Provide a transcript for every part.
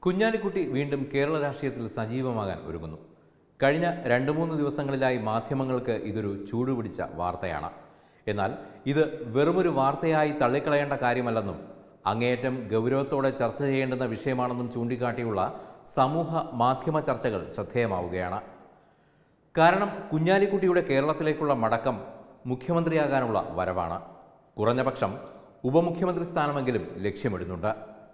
കുഞ്ഞാലിക്കുട്ടി വീണ്ടും കേരള രാഷ്ട്രീയത്തിൽ സജീവമാകാൻ ഒരുങ്ങുന്നു കഴിഞ്ഞ രണ്ട് മൂന്ന് ദിവസങ്ങളിലായി മാധ്യമങ്ങൾക്ക് ഇതൊരു ചൂടുപിടിച്ച വാർത്തയാണ് എന്നാൽ ഇത് വെറുമൊരു വാർത്തയായി തള്ളിക്കളയേണ്ട കാര്യമല്ലെന്നും അങ്ങേയറ്റം ഗൗരവത്തോടെ ചർച്ച ചെയ്യേണ്ടുന്ന വിഷയമാണെന്നും ചൂണ്ടിക്കാട്ടിയുള്ള സമൂഹ മാധ്യമ ചർച്ചകൾ ശ്രദ്ധേയമാവുകയാണ് കാരണം കുഞ്ഞാലിക്കുട്ടിയുടെ കേരളത്തിലേക്കുള്ള മടക്കം മുഖ്യമന്ത്രിയാകാനുള്ള വരവാണ് കുറഞ്ഞപക്ഷം ഉപമുഖ്യമന്ത്രി സ്ഥാനമെങ്കിലും ലക്ഷ്യമിടുന്നുണ്ട്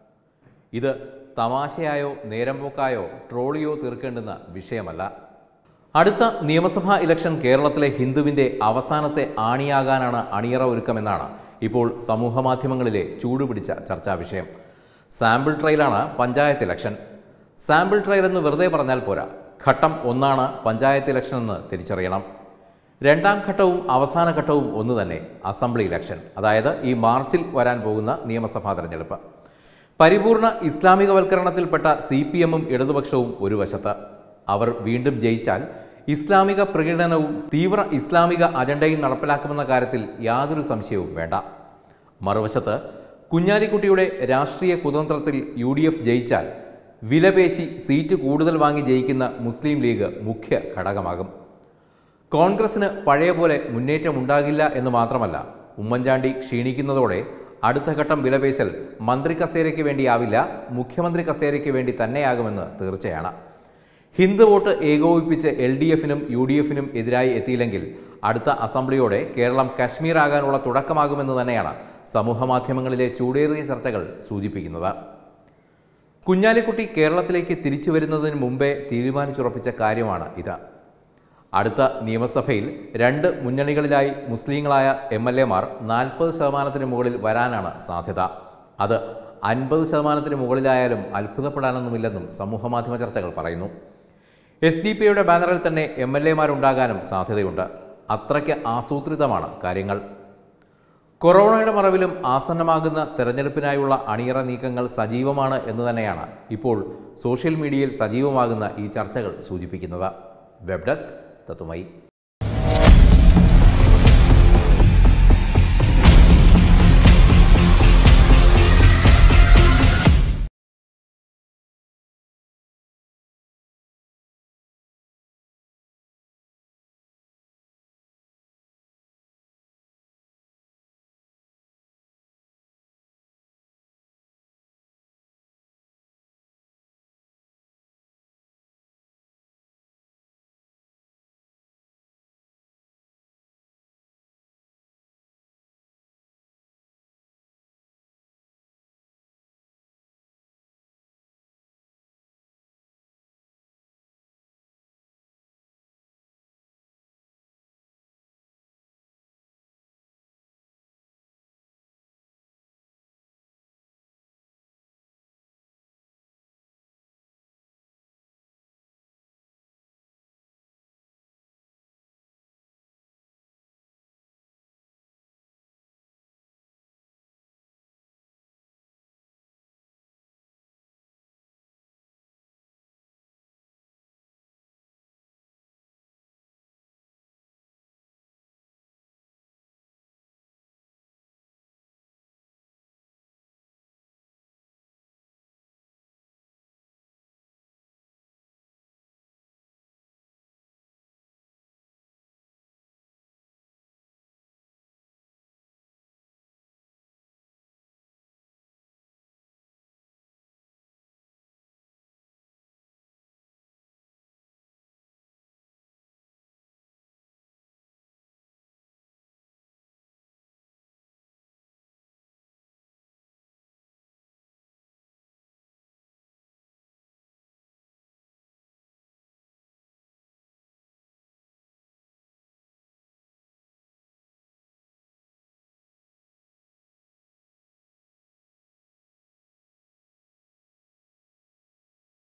ഇത് തമാശയായോ നേരമ്പോക്കായോ ട്രോളിയോ തീർക്കേണ്ടുന്ന വിഷയമല്ല അടുത്ത നിയമസഭാ ഇലക്ഷൻ കേരളത്തിലെ ഹിന്ദുവിൻ്റെ അവസാനത്തെ ആണിയാകാനാണ് അണിയറ ഒരുക്കമെന്നാണ് ഇപ്പോൾ സമൂഹമാധ്യമങ്ങളിലെ ചൂടുപിടിച്ച ചർച്ചാ വിഷയം സാമ്പിൾ ട്രയലാണ് പഞ്ചായത്ത് ഇലക്ഷൻ സാമ്പിൾ ട്രയൽ എന്ന് വെറുതെ പറഞ്ഞാൽ പോരാ ഘട്ടം ഒന്നാണ് പഞ്ചായത്ത് ഇലക്ഷൻ എന്ന് തിരിച്ചറിയണം രണ്ടാം ഘട്ടവും അവസാന ഘട്ടവും ഒന്ന് തന്നെ അസംബ്ലി ഇലക്ഷൻ അതായത് ഈ മാർച്ചിൽ വരാൻ പോകുന്ന നിയമസഭാ തെരഞ്ഞെടുപ്പ് പരിപൂർണ ഇസ്ലാമികവൽക്കരണത്തിൽപ്പെട്ട സി പി എമ്മും ഇടതുപക്ഷവും ഒരു വശത്ത് അവർ വീണ്ടും ജയിച്ചാൽ ഇസ്ലാമിക പ്രകടനവും തീവ്ര ഇസ്ലാമിക അജണ്ടയും നടപ്പിലാക്കുമെന്ന കാര്യത്തിൽ യാതൊരു സംശയവും വേണ്ട മറുവശത്ത് കുഞ്ഞാലിക്കുട്ടിയുടെ രാഷ്ട്രീയ കുതന്ത്രത്തിൽ യു ഡി എഫ് ജയിച്ചാൽ വിലപേശി സീറ്റ് കൂടുതൽ വാങ്ങി ജയിക്കുന്ന മുസ്ലിം ലീഗ് മുഖ്യ ഘടകമാകും കോൺഗ്രസിന് പഴയ പോലെ മുന്നേറ്റമുണ്ടാകില്ല എന്ന് മാത്രമല്ല ഉമ്മൻചാണ്ടി ക്ഷീണിക്കുന്നതോടെ അടുത്ത ഘട്ടം വിലപേശൽ മന്ത്രി കസേരയ്ക്ക് വേണ്ടിയാവില്ല മുഖ്യമന്ത്രി കസേരയ്ക്ക് വേണ്ടി തന്നെയാകുമെന്ന് തീർച്ചയാണ് ഹിന്ദു വോട്ട് ഏകോപിപ്പിച്ച് എൽ ഡി എഫിനും യു ഡി എഫിനും എതിരായി എത്തിയില്ലെങ്കിൽ അടുത്ത അസംബ്ലിയോടെ കേരളം കശ്മീർ ആകാനുള്ള തുടക്കമാകുമെന്ന് തന്നെയാണ് സമൂഹമാധ്യമങ്ങളിലെ ചൂടേറിയ ചർച്ചകൾ സൂചിപ്പിക്കുന്നത് കുഞ്ഞാലിക്കുട്ടി കേരളത്തിലേക്ക് തിരിച്ചു വരുന്നതിന് മുമ്പേ തീരുമാനിച്ചുറപ്പിച്ച കാര്യമാണ് ഇത് അടുത്ത നിയമസഭയിൽ രണ്ട് മുന്നണികളിലായി മുസ്ലിങ്ങളായ എം എൽ എമാർ നാൽപ്പത് ശതമാനത്തിന് മുകളിൽ വരാനാണ് സാധ്യത അത് അൻപത് ശതമാനത്തിന് മുകളിലായാലും അത്ഭുതപ്പെടാനൊന്നുമില്ലെന്നും സമൂഹമാധ്യമ ചർച്ചകൾ പറയുന്നു എസ് ഡി പി യുടെ ബാനറിൽ തന്നെ എം എൽ എമാരുണ്ടാകാനും സാധ്യതയുണ്ട് അത്രയ്ക്ക് ആസൂത്രിതമാണ് കാര്യങ്ങൾ കൊറോണയുടെ മറവിലും ആസന്നമാകുന്ന തെരഞ്ഞെടുപ്പിനായുള്ള അണിയറ നീക്കങ്ങൾ സജീവമാണ് എന്ന് തന്നെയാണ് ഇപ്പോൾ സോഷ്യൽ മീഡിയയിൽ സജീവമാകുന്ന ഈ ചർച്ചകൾ സൂചിപ്പിക്കുന്നത് വെബ് ഡെസ്ക് തത്തുമൈ